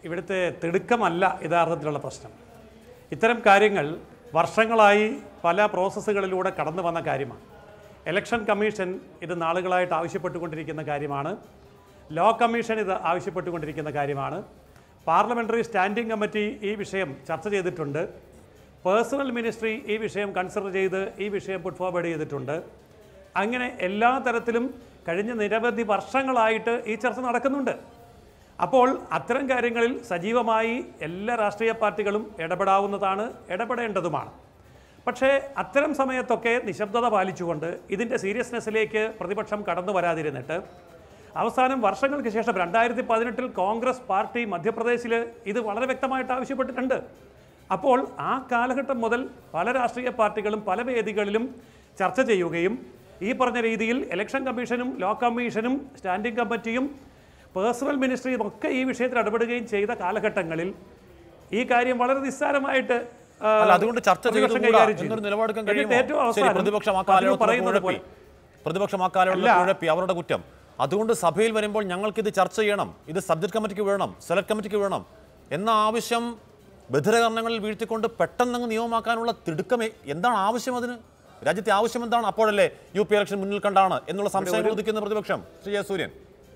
ഇവിടുത്തെ തിടുക്കമല്ല യഥാർത്ഥത്തിലുള്ള പ്രശ്നം ഇത്തരം കാര്യങ്ങൾ വർഷങ്ങളായി പല പ്രോസസ്സുകളിലൂടെ കടന്നു വന്ന കാര്യമാണ് ഇലക്ഷൻ കമ്മീഷൻ ഇത് നാളുകളായിട്ട് ആവശ്യപ്പെട്ടുകൊണ്ടിരിക്കുന്ന കാര്യമാണ് ലോ കമ്മീഷൻ ഇത് ആവശ്യപ്പെട്ടുകൊണ്ടിരിക്കുന്ന കാര്യമാണ് പാർലമെൻ്ററി സ്റ്റാൻഡിംഗ് കമ്മിറ്റി ഈ വിഷയം ചർച്ച ചെയ്തിട്ടുണ്ട് പേഴ്സണൽ മിനിസ്ട്രി ഈ വിഷയം കൺസിഡർ ചെയ്ത് ഈ വിഷയം പുട്ട് ഫോർവേഡ് ചെയ്തിട്ടുണ്ട് അങ്ങനെ എല്ലാ തരത്തിലും കഴിഞ്ഞ നിരവധി വർഷങ്ങളായിട്ട് ഈ ചർച്ച നടക്കുന്നുണ്ട് അപ്പോൾ അത്തരം കാര്യങ്ങളിൽ സജീവമായി എല്ലാ രാഷ്ട്രീയ പാർട്ടികളും ഇടപെടാവുന്നതാണ് ഇടപെടേണ്ടതുമാണ് പക്ഷേ അത്തരം സമയത്തൊക്കെ നിശബ്ദത പാലിച്ചുകൊണ്ട് ഇതിൻ്റെ സീരിയസ്നെസ്സിലേക്ക് പ്രതിപക്ഷം കടന്നു വരാതിരുന്നിട്ട് അവസാനം വർഷങ്ങൾക്ക് ശേഷം രണ്ടായിരത്തി പതിനെട്ടിൽ കോൺഗ്രസ് പാർട്ടി മധ്യപ്രദേശിൽ ഇത് വളരെ വ്യക്തമായിട്ട് ആവശ്യപ്പെട്ടിട്ടുണ്ട് അപ്പോൾ ആ കാലഘട്ടം മുതൽ പല രാഷ്ട്രീയ പാർട്ടികളും പല വേദികളിലും ചർച്ച ചെയ്യുകയും ഈ പറഞ്ഞ രീതിയിൽ ഇലക്ഷൻ കമ്മീഷനും ലോ കമ്മീഷനും സ്റ്റാൻഡിംഗ് കമ്മിറ്റിയും പേഴ്സണൽ മിനിസ്ട്രിയും ഒക്കെ ഈ വിഷയത്തിൽ ഇടപെടുകയും ചെയ്ത കാലഘട്ടങ്ങളിൽ ഈ കാര്യം വളരെ നിസ്സാരമായിട്ട് ആ, അല്ല അതുകൊണ്ട് ചർച്ച പ്രതിപക്ഷം ചെയ്തുകൂടാ കൈകാര്യം ചെയ്തു. എന്നൊരു നിലപാടെടുക്കാൻ എന്നിട്ട് കഴിയുമോ ഏറ്റവും ശരി അവസാനം പ്രതിപക്ഷം ആ പതിവ് കാലഘട്ടത്തിൽ പറയുന്നത് കുഴപ്പി പോലെ പ്രതിപക്ഷം ആ കാലഘട്ടത്തിൽ അല്ല. കുഴപ്പി അവരുടെ കുറ്റം അതുകൊണ്ട് സഭയിൽ വരുമ്പോൾ ഞങ്ങൾക്ക് ഇത് ചർച്ച ചെയ്യണം ഇത് സബ്ജക്ട് കമ്മിറ്റിക്ക് വേണം സെലക്ട് കമ്മിറ്റിക്ക് വേണം എന്ന ആവശ്യം ബധിരകരണങ്ങളിൽ വീഴ്ത്തിക്കൊണ്ട് പെട്ടെന്നങ്ങ് നിയമമാക്കാനുള്ള തിടുക്കം എ- എന്താണ് ആവശ്യം അതിന് രാജ്യത്തെ ആവശ്യം എന്താണ് അപ്പോഴല്ലേ യു പി ഇലക്ഷൻ മുന്നിൽ കണ്ടാണ് എന്നുള്ള സംശയം ഉദിക്കുന്ന പ്രതിപക്ഷം ശ്രീ ജയസൂര്യൻ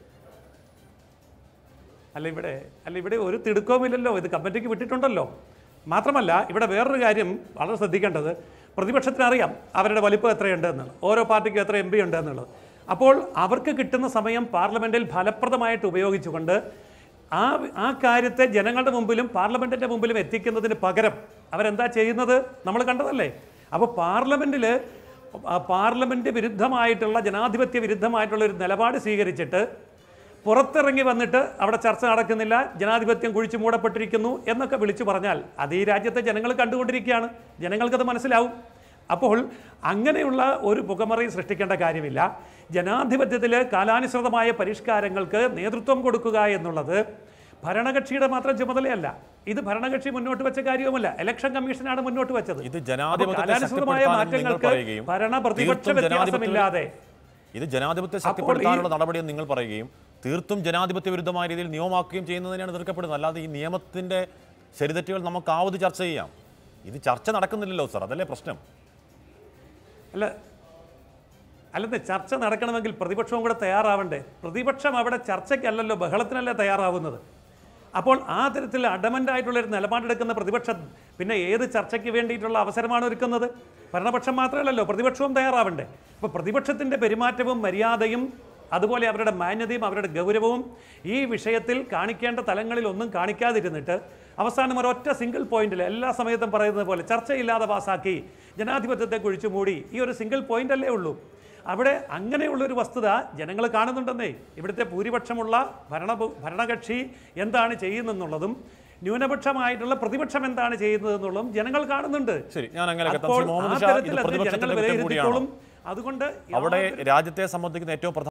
അല്ല ഇവിടെ അല്ല ഇവിടെ ഒരു തിടുക്കവുമില്ലല്ലോ ഇത് കമ്മിറ്റിക്ക് വിട്ടിട്ടുണ്ടല്ലോ മാത്രമല്ല ഇവിടെ വേറൊരു കാര്യം വളരെ ശ്രദ്ധിക്കേണ്ടത് പ്രതിപക്ഷത്തിന് അറിയാം അവരുടെ വലിപ്പം എത്രയുണ്ട് എന്നുള്ളത് ഓരോ പാർട്ടിക്കും എത്ര എം പി ഉണ്ട് എന്നുള്ളത് അപ്പോൾ അവർക്ക് കിട്ടുന്ന സമയം പാർലമെൻറ്റിൽ ഫലപ്രദമായിട്ട് ഉപയോഗിച്ചുകൊണ്ട് ആ ആ കാര്യത്തെ ജനങ്ങളുടെ മുമ്പിലും പാർലമെൻറ്റിൻ്റെ മുമ്പിലും എത്തിക്കുന്നതിന് പകരം അവരെന്താ ചെയ്യുന്നത് നമ്മൾ കണ്ടതല്ലേ അപ്പോൾ പാർലമെൻറ്റിൽ പാർലമെൻറ്റ് വിരുദ്ധമായിട്ടുള്ള ജനാധിപത്യ വിരുദ്ധമായിട്ടുള്ള ഒരു നിലപാട് സ്വീകരിച്ചിട്ട് പുറത്തിറങ്ങി വന്നിട്ട് അവിടെ ചർച്ച നടക്കുന്നില്ല ജനാധിപത്യം കുഴിച്ചു മൂടപ്പെട്ടിരിക്കുന്നു എന്നൊക്കെ വിളിച്ചു പറഞ്ഞാൽ അത് ഈ രാജ്യത്തെ ജനങ്ങൾ കണ്ടുകൊണ്ടിരിക്കുകയാണ് ജനങ്ങൾക്കത് മനസ്സിലാവും അപ്പോൾ അങ്ങനെയുള്ള ഒരു പുകമറി സൃഷ്ടിക്കേണ്ട കാര്യമില്ല ജനാധിപത്യത്തിൽ കാലാനുസൃതമായ പരിഷ്കാരങ്ങൾക്ക് നേതൃത്വം കൊടുക്കുക എന്നുള്ളത് ഭരണകക്ഷിയുടെ മാത്രം ചുമതലയല്ല ഇത് ഭരണകക്ഷി മുന്നോട്ട് വെച്ച കാര്യവുമല്ല ഇലക്ഷൻ കമ്മീഷനാണ് മുന്നോട്ട് വെച്ചത് ഇത് അപ്പോൾ ജനാധിപത്യത്തെ കാലാനുസൃതമായ ശക്തിപ്പെടുത്താനെന്ന് നിങ്ങൾ മാറ്റങ്ങൾക്ക് പറയുകയും ഭരണ പ്രതിപക്ഷ തീർത്തും ജനാധിപത്യ വ്യത്യാസമില്ലാതെ ഇത് ജനാധിപത്യം അപ്പോൾ ഈ- ശക്തിപ്പെടുത്താനുള്ള നടപടിയെന്ന് നിങ്ങൾ പറയുകയും തീർത്തും ജനാധിപത്യ വിരുദ്ധമായ രീതിയിൽ നിയമമാക്കുകയും ചെയ്യുന്നതിനെയാണ് എതിർക്കപ്പെടുന്നത് അല്ലാതെ ഈ നിയമത്തിന്റെ ശരിതെറ്റുകൾ നമുക്ക് ആവത് ചർച്ച ചെയ്യാം ഇത് ചർച്ച നടക്കുന്നില്ലല്ലോ സർ അതല്ലേ പ്രശ്നം അല്ല അല്ലെന്ന് ചർച്ച നടക്കണമെങ്കിൽ പ്രതിപക്ഷവും കൂടെ തയ്യാറാവണ്ടേ പ്രതിപക്ഷം അവിടെ ചർച്ചയ്ക്കല്ലല്ലോ ബഹളത്തിനല്ലേ തയ്യാറാവുന്നത് അപ്പോൾ ആ തരത്തിൽ അഡമൻ്റ് ആയിട്ടുള്ള ഒരു നിലപാടെടുക്കുന്ന പ്രതിപക്ഷം പിന്നെ ഏത് ചർച്ചയ്ക്ക് വേണ്ടിയിട്ടുള്ള അവസരമാണ് ഒരുക്കുന്നത് ഭരണപക്ഷം മാത്രമല്ലല്ലോ പ്രതിപക്ഷവും തയ്യാറാവണ്ടേ അപ്പോൾ പ്രതിപക്ഷത്തിൻ്റെ പെരുമാറ്റവും മര്യാദയും അതുപോലെ അവരുടെ മാന്യതയും അവരുടെ ഗൗരവവും ഈ വിഷയത്തിൽ കാണിക്കേണ്ട തലങ്ങളിൽ ഒന്നും കാണിക്കാതിരുന്നിട്ട് അവസാനം ഒരൊറ്റ സിംഗിൾ പോയിന്റിൽ എല്ലാ സമയത്തും പറയുന്നത് പോലെ ചർച്ചയില്ലാതെ പാസാക്കി ജനാധിപത്യത്തെ കുഴിച്ചു മൂടി ഈ ഒരു സിംഗിൾ പോയിന്റ് അല്ലേ ഉള്ളൂ അവിടെ അങ്ങനെയുള്ളൊരു വസ്തുത ജനങ്ങൾ കാണുന്നുണ്ടെന്നേ ഇവിടുത്തെ ഭൂരിപക്ഷമുള്ള ഭരണ ഭരണകക്ഷി എന്താണ് ചെയ്യുന്നെന്നുള്ളതും ന്യൂനപക്ഷമായിട്ടുള്ള പ്രതിപക്ഷം എന്താണ് ചെയ്യുന്നതെന്നുള്ളതും ജനങ്ങൾ കാണുന്നുണ്ട് ശരി ഞാൻ അങ്ങനെ എത്താം. അപ്പോൾ ശ്രീ മുഹമ്മദ് ആ ഷാ ഇത് തരത്തിൽ അത് പ്രതിപക്ഷത്തിന്റെ ജനങ്ങൾ കുറ്റം കൂടിയാണോ വിലയിരുത്തിക്കോളും അതുകൊണ്ട് അവിടെ യാതൊരു രാജ്യത്തെ സംബന്ധിക്കുന്ന ഏറ്റവും പ്രധാന